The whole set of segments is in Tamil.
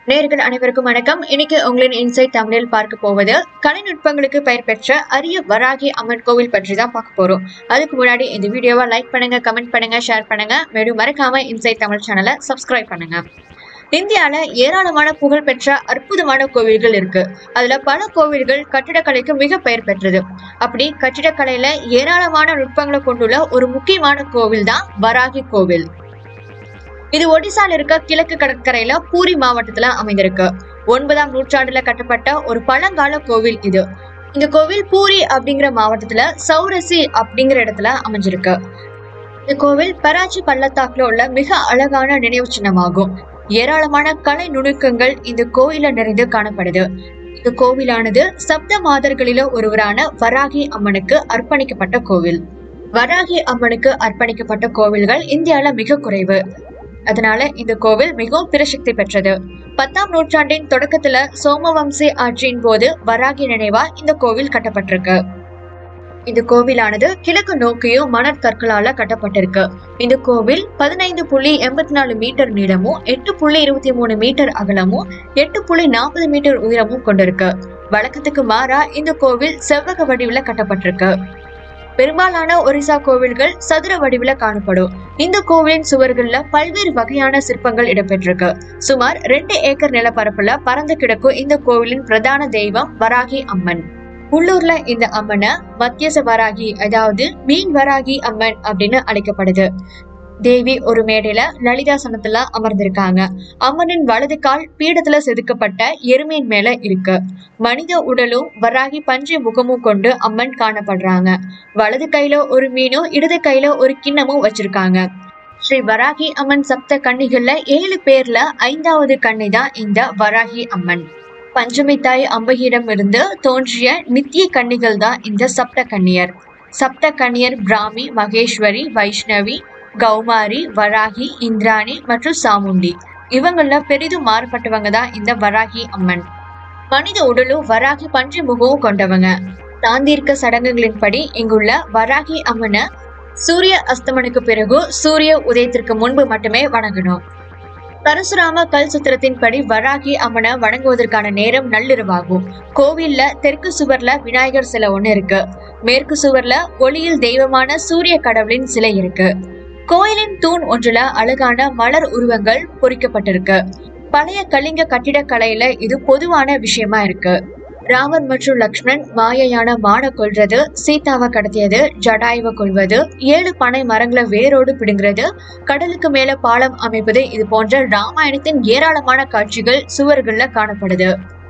நேர்கள் அனைவருக்கும் வணக்கம் இன்னைக்கு உங்களின் இன்சைட் தமிழில் பார்க்க போவது கலைநுட்பங்களுக்கு பெயர் பெற்ற அரிய வராகி அம்மன் கோவில் பற்றி தான் பார்க்க போறோம் அதுக்கு முன்னாடி இந்த வீடியோவை லைக் பண்ணுங்க கமெண்ட் பண்ணுங்க ஷேர் பண்ணுங்க மேலும் மறக்காம இன்சைட் தமிழ் சேனலை சப்ஸ்கிரைப் பண்ணுங்க இந்தியால ஏராளமான புகழ்பெற்ற அற்புதமான கோவில்கள் இருக்கு அதுல பல கோவில்கள் கட்டிடக்கலைக்கு மிக பெயர் பெற்றது அப்படி கட்டிடக்கலையில ஏராளமான நுட்பங்களை கொண்டுள்ள ஒரு முக்கியமான கோவில் தான் வராகி கோவில் இது ஒடிசால இருக்க கிழக்கு கடற்கரையில பூரி மாவட்டத்துல அமைந்திருக்கு ஒன்பதாம் நூற்றாண்டுல கட்டப்பட்ட ஒரு பழங்கால கோவில் இது இந்த கோவில் பூரி அப்படிங்கிற மாவட்டத்துல சௌரசி அப்படிங்கிற இடத்துல அமைஞ்சிருக்கு இந்த கோவில் பராச்சி பள்ளத்தாக்குல உள்ள மிக அழகான நினைவு சின்னமாகும் ஏராளமான கலை நுணுக்கங்கள் இந்த கோயில நிறைந்து காணப்படுது இந்த கோவிலானது சப்த மாதர்களில ஒருவரான வராகி அம்மனுக்கு அர்ப்பணிக்கப்பட்ட கோவில் வராகி அம்மனுக்கு அர்ப்பணிக்கப்பட்ட கோவில்கள் இந்தியால மிக குறைவு அதனால இந்த கோவில் மிகவும் பிரசித்தி பெற்றது பத்தாம் நூற்றாண்டின் தொடக்கத்துல சோமவம்சி ஆட்சியின் போது வராகி நினைவா இந்த கோவில் கட்டப்பட்டிருக்கு இந்த கோவிலானது கிழக்கு நோக்கியும் மணற்கற்களால கட்டப்பட்டிருக்கு இந்த கோவில் பதினைந்து புள்ளி எண்பத்தி நாலு மீட்டர் நீளமும் எட்டு புள்ளி இருபத்தி மூணு மீட்டர் அகலமும் எட்டு புள்ளி நாற்பது மீட்டர் உயரமும் கொண்டிருக்கு வழக்கத்துக்கு மாறா இந்த கோவில் செவ்வக வடிவுல கட்டப்பட்டிருக்கு பெரும்பாலான ஒரிசா கோவில்கள் சதுர வடிவுல காணப்படும் இந்த கோவிலின் சுவர்கள்ல பல்வேறு வகையான சிற்பங்கள் இடம்பெற்றிருக்கு சுமார் ரெண்டு ஏக்கர் நிலப்பரப்புல பறந்து கிடக்கும் இந்த கோவிலின் பிரதான தெய்வம் வராகி அம்மன் உள்ளூர்ல இந்த அம்மனை மத்தியச வராகி அதாவது மீன் வராகி அம்மன் அப்படின்னு அழைக்கப்படுது தேவி ஒரு மேடையில லலிதாசனத்துல அமர்ந்திருக்காங்க அம்மனின் வலது கால் பீடத்துல செதுக்கப்பட்ட எருமையின் மேல இருக்கு மனித உடலும் வராகி பஞ்சை முகமும் கொண்டு அம்மன் காணப்படுறாங்க வலது கையில ஒரு மீனும் இடது கையில ஒரு கிண்ணமும் வச்சிருக்காங்க ஸ்ரீ வராகி அம்மன் சப்த கன்னிகள்ல ஏழு பேர்ல ஐந்தாவது கன்னி தான் இந்த வராகி அம்மன் பஞ்சமி தாய் அம்பகியிடம் இருந்து தோன்றிய நித்திய கன்னிகள் தான் இந்த சப்த கன்னியர் சப்த கன்னியர் பிராமி மகேஸ்வரி வைஷ்ணவி கௌமாரி வராகி இந்திராணி மற்றும் சாமுண்டி இவங்கள பெரிதும் மாறுபட்டவங்க தான் இந்த வராகி அம்மன் மனித உடலும் வராகி பஞ்சு முகமும் கொண்டவங்க தாந்தீர்க்க சடங்குகளின்படி இங்குள்ள வராகி அம்மனை சூரிய அஸ்தமனுக்கு பிறகு சூரிய உதயத்திற்கு முன்பு மட்டுமே வணங்கணும் பரசுராம கல் சுத்திரத்தின்படி வராகி அம்மனை வணங்குவதற்கான நேரம் நள்ளிரவாகும் கோவில்ல தெற்கு சுவர்ல விநாயகர் சிலை ஒண்ணு இருக்கு மேற்கு சுவர்ல ஒளியில் தெய்வமான சூரிய கடவுளின் சிலை இருக்கு கோயிலின் தூண் ஒன்றுல அழகான மலர் உருவங்கள் பொறிக்கப்பட்டிருக்கு பழைய கலிங்க கட்டிடக்கலையில இது பொதுவான விஷயமா இருக்கு ராமர் மற்றும் லக்ஷ்மணன் மாயையான மான கொல்றது சீதாவை கடத்தியது ஜடாயுவை கொள்வது ஏழு பனை மரங்களை வேரோடு பிடுங்கிறது கடலுக்கு மேல பாலம் அமைப்பது இது போன்ற ராமாயணத்தின் ஏராளமான காட்சிகள் சுவர்கள்ல காணப்படுது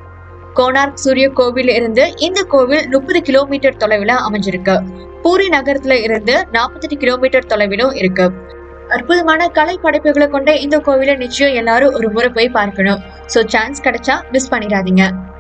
கோனார்க் சூரிய கோவில் இருந்து இந்த கோவில் முப்பது கிலோமீட்டர் தொலைவில் அமைஞ்சிருக்கு பூரி நகரத்துல இருந்து நாற்பத்தெட்டு கிலோமீட்டர் தொலைவிலும் இருக்கு அற்புதமான கலை படைப்புகளை கொண்ட இந்த கோவிலை நிச்சயம் எல்லாரும் ஒரு முறை போய் பார்க்கணும் ஸோ சான்ஸ் கிடைச்சா மிஸ் பண்ணிடாதீங்க